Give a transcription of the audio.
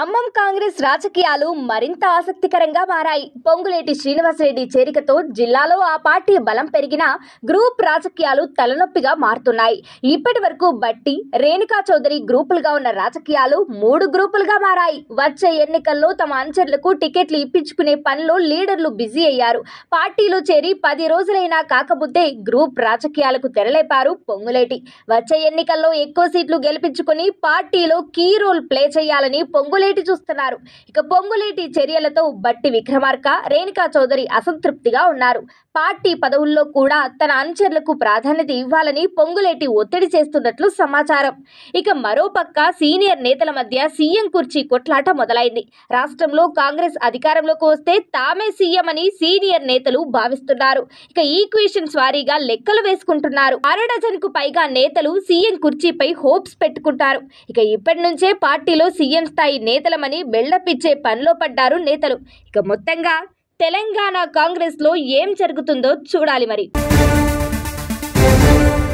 ఖమ్మం కాంగ్రెస్ రాజకీయాలు మరింత ఆసక్తికరంగా మారాయి పొంగులేటి శ్రీనివాసరెడ్డి చేరికతో జిల్లాలో ఆ పార్టీ బలం పెరిగినా గ్రూప్ రాజకీయాలు తలనొప్పిగా మారుతున్నాయి ఇప్పటి వరకు బట్టి రేణుకా చౌదరి గ్రూపులుగా ఉన్న రాజకీయాలు మూడు గ్రూపులుగా మారాయి వచ్చే ఎన్నికల్లో తమ అనుచరులకు టికెట్లు ఇప్పించుకునే పనిలో లీడర్లు బిజీ అయ్యారు పార్టీలో చేరి పది రోజులైనా కాకముందే గ్రూప్ రాజకీయాలకు తెరలేపారు పొంగులేటి వచ్చే ఎన్నికల్లో ఎక్కువ సీట్లు గెలిపించుకుని పార్టీలో కీ రోల్ ప్లే చేయాలని పొంగులేటి చూస్తున్నారు ఇక పొంగులేటి చర్యలతో బట్టి విక్రమార్క రేణుకా చౌదరి అసంతృప్తిగా ఉన్నారు పార్టీ పదవుల్లో కూడా తన అనుచరులకు ప్రాధాన్యత ఇవ్వాలని పొంగులేటి ఒత్తిడి చేస్తున్నట్లు సమాచారం ఇక మరోపక్క సీనియర్ నేతల మధ్య సీఎం కుర్చీ కొట్లాట మొదలైంది రాష్ట్రంలో కాంగ్రెస్ అధికారంలోకి వస్తే తామే సీఎం అని సీనియర్ నేతలు భావిస్తున్నారు ఇక ఈక్వేషన్స్ వారీగా లెక్కలు వేసుకుంటున్నారు అరడజన్ కు పైగా నేతలు సీఎం కుర్చీపై హోప్స్ పెట్టుకుంటారు ఇక ఇప్పటి నుంచే పార్టీలో సీఎం స్థాయి నేతలమని బెళ్లపిచ్చే పనిలో పడ్డారు నేతలు ఇక మొత్తంగా తెలంగాణ కాంగ్రెస్ లో ఏం జరుగుతుందో చూడాలి మరి